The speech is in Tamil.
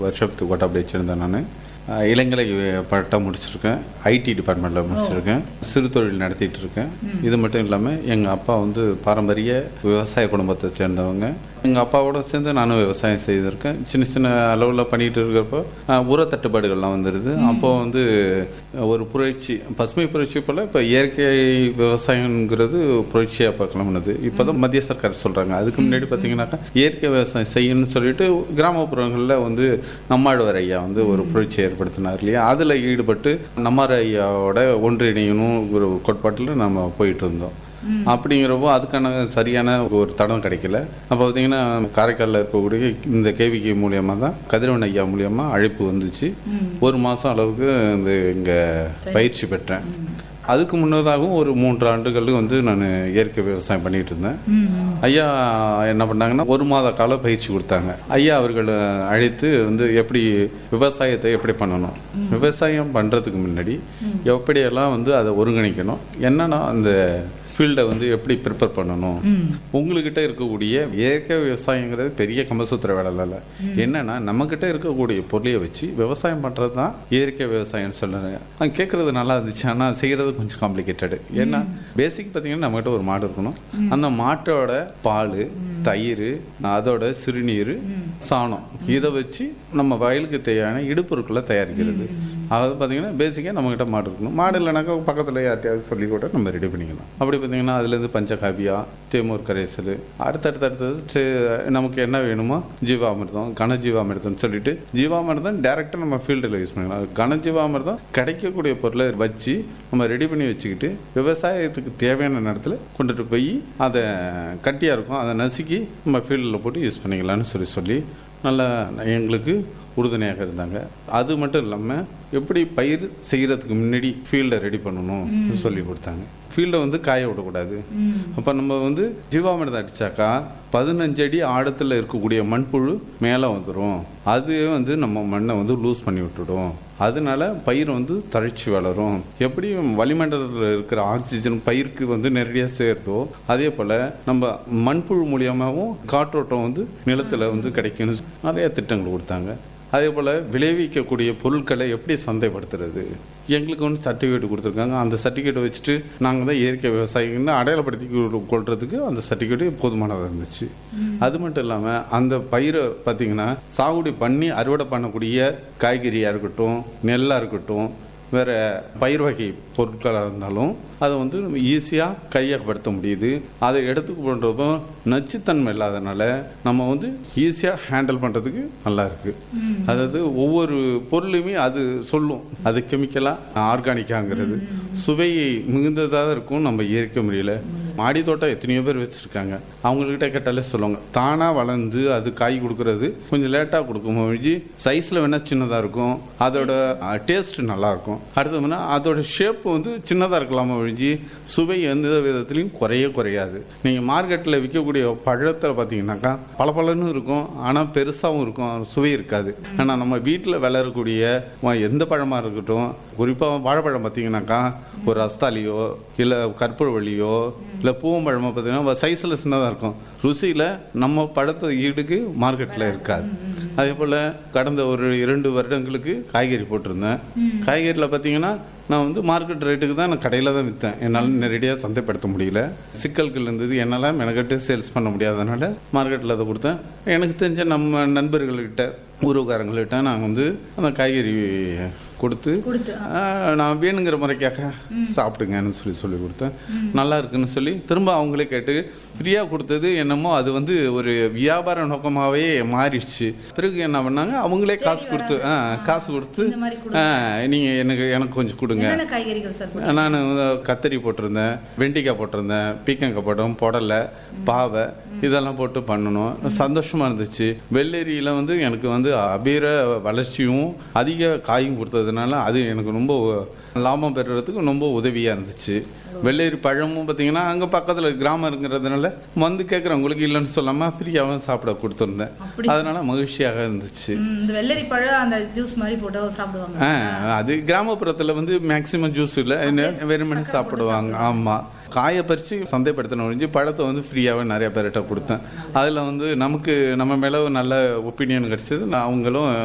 வருஷத்துக்கு கொட்டாப்படி வச்சுருந்தேன் நான் இளங்கலை பட்டம் முடிச்சிருக்கேன் ஐடி டிபார்ட்மெண்ட்டில் முடிச்சிருக்கேன் சிறு தொழில் நடத்திட்டு இருக்கேன் இது மட்டும் இல்லாமல் எங்கள் அப்பா வந்து பாரம்பரிய விவசாய குடும்பத்தை சேர்ந்தவங்க எங்கள் அப்பாவோட சேர்ந்து நானும் விவசாயம் செய்திருக்கேன் சின்ன சின்ன அளவில் பண்ணிட்டு இருக்கிறப்போ அஹ், உர தட்டுப்பாடுகள்லாம் வந்துடுது அப்போ வந்து ஒரு புரட்சி பசுமை புரட்சி போல் இப்போ இயற்கை விவசாயங்கிறது புரட்சியாக இப்போ கிளம்புனது இப்போ தான் மத்திய சர்க்கார் சொல்கிறாங்க அதுக்கு முன்னாடி பார்த்தீங்கன்னாக்கா இயற்கை விவசாயம் செய்யணும்னு சொல்லிட்டு கிராமப்புறங்களில் வந்து நம்மாழ்வார் ஐயா வந்து ஒரு புரட்சி ஏற்படுத்தினார் இல்லையா அதில் ஈடுபட்டு நம்மார் ஐயாவோட ஒன்றிணையணும் ஒரு கோட்பாட்டில் நம்ம போயிட்டு இருந்தோம் அப்படிங்கிறப்போ அதுக்கான சரியான ஒரு தடம் கிடைக்கல அப்போ பார்த்தீங்கன்னா காரைக்காலில் இருக்கக்கூடிய இந்த கேவிகே மூலியமாக தான் கதிரவன் ஐயா மூலியமாக அழைப்பு வந்துச்சு ஒரு மாதம் அளவுக்கு இந்த இங்கே பயிற்சி பெற்றேன் அதுக்கு முன்னதாகவும் ஒரு மூன்று ஆண்டுகள் வந்து நான் இயற்கை விவசாயம் பண்ணிட்டு இருந்தேன் ஐயா என்ன பண்ணாங்கன்னா ஒரு மாத கால பயிற்சி கொடுத்தாங்க ஐயா அவர்கள் அழைத்து வந்து எப்படி விவசாயத்தை எப்படி பண்ணணும் விவசாயம் பண்ணுறதுக்கு முன்னாடி எப்படியெல்லாம் வந்து அதை ஒருங்கிணைக்கணும் என்னன்னா அந்த ஃபீல்டை வந்து எப்படி ப்ரிப்பேர் பண்ணணும் உங்ககிட்ட இருக்கக்கூடிய இயற்கை விவசாயங்கிறது பெரிய கம்பசூத்திர வேலை இல்லை என்னன்னா நம்மக்கிட்ட இருக்கக்கூடிய பொருளையை வச்சு விவசாயம் பண்ணுறது தான் இயற்கை விவசாயம்னு சொல்லுறாங்க அது கேட்குறது நல்லா இருந்துச்சு ஆனால் செய்கிறது கொஞ்சம் காம்ப்ளிகேட்டடு ஏன்னா பேசிக் பார்த்தீங்கன்னா நம்மகிட்ட ஒரு மாடு இருக்கணும் அந்த மாட்டோட பால் தயிர் அதோட சிறுநீர் சாணம் இதை வச்சு நம்ம வயலுக்கு தேவையான இடுப்பொருட்களை தயாரிக்கிறது அதாவது பார்த்தீங்கன்னா பேசிக்காக நம்மகிட்ட மாடு இருக்கணும் மாடு இல்லைனாக்கா பக்கத்தில் யார்ட்டையாவது சொல்லி கூட நம்ம ரெடி பண்ணிக்கலாம் அப்படி பார்த்தீங்கன்னா அதுலேருந்து பஞ்சகாவியா தேமூர் கரைசல் அடுத்தடுத்து அடுத்தது சே- நமக்கு என்ன வேணுமோ ஜீவாமிர்தம் கனஜீவாமிர்தம்னு சொல்லிட்டு ஜீவாமிர்தம் டேரெக்டாக நம்ம ஃபீல்டில் யூஸ் பண்ணிக்கலாம் கனஜீவாமிர்தம் கிடைக்கக்கூடிய பொருளை வச்சு நம்ம ரெடி பண்ணி வச்சுக்கிட்டு விவசாயத்துக்கு தேவையான நேரத்தில் கொண்டுட்டு போய் அதை கட்டியாக இருக்கும் அதை நசுக்கி நம்ம ஃபீல்டில் போட்டு யூஸ் பண்ணிக்கலாம்னு சொல்லி சொல்லி நல்லா எங்களுக்கு உறுதுணையாக இருந்தாங்க அது மட்டும் இல்லாமல் எப்படி பயிர் செய்கிறதுக்கு முன்னாடி ஃபீல்டை ரெடி பண்ணணும் சொல்லி கொடுத்தாங்க ஃபீல்டை வந்து காய விடக்கூடாது அப்போ நம்ம வந்து ஜீவாமிர்தம் அடிச்சாக்கா பதினஞ்சு அடி ஆழத்தில் இருக்கக்கூடிய மண்புழு மேலே வந்துடும் அது வந்து நம்ம மண்ணை வந்து லூஸ் பண்ணி விட்டுடும் அதனால பயிர் வந்து தழைச்சி வளரும் எப்படி வளிமண்டலத்தில் இருக்கிற ஆக்சிஜன் பயிருக்கு வந்து நேரடியாக சேருதோ அதே போல் நம்ம மண்புழு மூலியமாகவும் காற்றோட்டம் வந்து நிலத்தில் வந்து கிடைக்கும்னு நிறைய திட்டங்கள் கொடுத்தாங்க அதே போல் விளைவிக்கக்கூடிய பொருட்களை எப்படி சந்தைப்படுத்துறது எங்களுக்கு வந்து சர்டிஃபிகேட் கொடுத்துருக்காங்க அந்த சர்டிஃபிகேட்டை வச்சுட்டு நாங்கள் தான் இயற்கை விவசாயிகள்னு அடையாளப்படுத்தி கொ- கொள்றதுக்கு அந்த சர்டிஃபிகேட் போதுமானதாக இருந்துச்சு அது மட்டும் இல்லாமல் அந்த பயிரை பார்த்தீங்கன்னா சாகுபடி பண்ணி அறுவடை பண்ணக்கூடிய காய்கறியாக இருக்கட்டும் நெல்லாக இருக்கட்டும் வேற பயிர் வகை பொருட்களாக இருந்தாலும் அதை வந்து நம்ம ஈஸியாக கையகப்படுத்த முடியுது அதை எடுத்துக்கு பண்ணுறப்போ நச்சுத்தன்மை இல்லாதனால நம்ம வந்து ஈஸியாக ஹேண்டில் பண்ணுறதுக்கு நல்லா இருக்கு அதாவது ஒவ்வொரு பொருளுமே அது சொல்லும் அது கெமிக்கலாக ஆர்கானிக்காங்கிறது சுவை மிகுந்ததாக இருக்கும் நம்ம இயற்கை முறையில் மாடி தோட்டம் எத்தனையோ பேர் வச்சுருக்காங்க அவங்கக்கிட்ட கேட்டாலே சொல்லுவாங்க தானாக வளர்ந்து அது காய் கொடுக்கறது கொஞ்சம் லேட்டாக கொடுக்கும் ஒழிஞ்சு சைஸில் வேணால் சின்னதாக இருக்கும் அதோட டேஸ்ட் நல்லா இருக்கும் அடுத்ததுனா அதோட ஷேப் வந்து சின்னதாக இருக்கலாமா ஒழிஞ்சு சுவை எந்த விதத்துலையும் குறைய குறையாது நீங்கள் மார்க்கெட்டில் விற்கக்கூடிய பழத்தில் பார்த்தீங்கன்னாக்கா பளபளன்னு இருக்கும் ஆனால் பெருசாகவும் இருக்கும் சுவை இருக்காது ஆனால் நம்ம வீட்டில் வளரக்கூடிய வ- எந்த பழமாக இருக்கட்டும் குறிப்பாக வாழைப்பழம் பார்த்தீங்கன்னாக்கா ஒரு ரஸ்தாலியோ இல்லை கற்பூரவள்ளியோ இல்லை பூவம்பழமோ பார்த்தீங்கன்னா சைஸில் சின்னதாக இருக்கும் ருசியில் நம்ம பழத்தை ஈடுக்கு மார்க்கெட்டில் இருக்காது அதே போல் கடந்த ஒரு இரண்டு வருடங்களுக்கு காய்கறி போட்டிருந்தேன் காய்கறியில் பார்த்தீங்கன்னா நான் வந்து மார்க்கெட் ரேட்டுக்கு தான் நான் கடையில் தான் விற்றேன் என்னால் நேரடியாக சந்தைப்படுத்த முடியல சிக்கல்கள் இருந்தது என்னால் மெனக்கட்டு சேல்ஸ் பண்ண முடியாதனால மார்க்கெட்டில் அதை கொடுத்தேன் எனக்கு தெரிஞ்ச நம்ம நண்பர்கள்கிட்ட உறவுக்காரங்கள்கிட்ட நான் வந்து அந்த காய்கறி கொடுத்து கொடுத்து, ஆ, நான் வேணுங்கிற முறைக்காக சாப்பிடுங்கன்னு சொல்லி சொல்லி கொடுத்தேன் நல்லா இருக்குன்னு சொல்லி திரும்ப அவங்களே கேட்டு ஃப்ரீயாக கொடுத்தது என்னமோ அது வந்து ஒரு வியாபார நோக்கமாகவே மாறிடுச்சு பிறகு என்ன பண்ணாங்க அவங்களே காசு கொடுத்து ஆ, காசு கொடுத்து இந்த மாதிரி ஆ, நீங்க எனக்கு எனக்கு கொஞ்சம் கொடுங்க என்னென்ன காய்கறிகள் சார் போடுறீங்க? நான் வந்து கத்தரி போட்டிருந்தேன் வெண்டிக்காய் போட்டிருந்தேன் பீக்கங்காய் போட்டோம் புடலை பாவை இதெல்லாம் போட்டு பண்ணணும் சந்தோஷமா இருந்துச்சு வெள்ளரியில வந்து எனக்கு வந்து அபீர வளர்ச்சியும் அதிக காயும் கொடுத்ததுனால அது எனக்கு ரொம்ப லாபம் பெறுறதுக்கு ரொம்ப உதவியா இருந்துச்சு வெள்ளரி பழமும் பார்த்தீங்கன்னா அங்கே பக்கத்தில் கிராமம் இருக்கிறதுனால வந்து கேட்குறவங்களுக்கு இல்லைன்னு சொல்லாமல் ஃப்ரீயாகவும் சாப்பிட கொடுத்துருந்தேன் அப்படி. அதனால மகிழ்ச்சியாக இருந்துச்சு ம், இந்த வெள்ளரி பழம் அந்த ஜூஸ் மாதிரி போட்டு சாப்பிடுவாங்க ஆ, அது கிராமப்புறத்துல வந்து மேக்சிமம் ஜூஸ் இல்ல என்ன வெறுமனே சாப்பிடுவாங்க ஆமா காயை பறிச்சு சந்தைப்படுத்தின ஒழிஞ்சு பழத்தை வந்து ஃப்ரீயாவே நிறைய பேர்கிட்ட கொடுத்தேன் அதுல வந்து நமக்கு நம்ம மேல ஒரு நல்ல ஒப்பீனியன் கிடைச்சது நான் அவங்களும்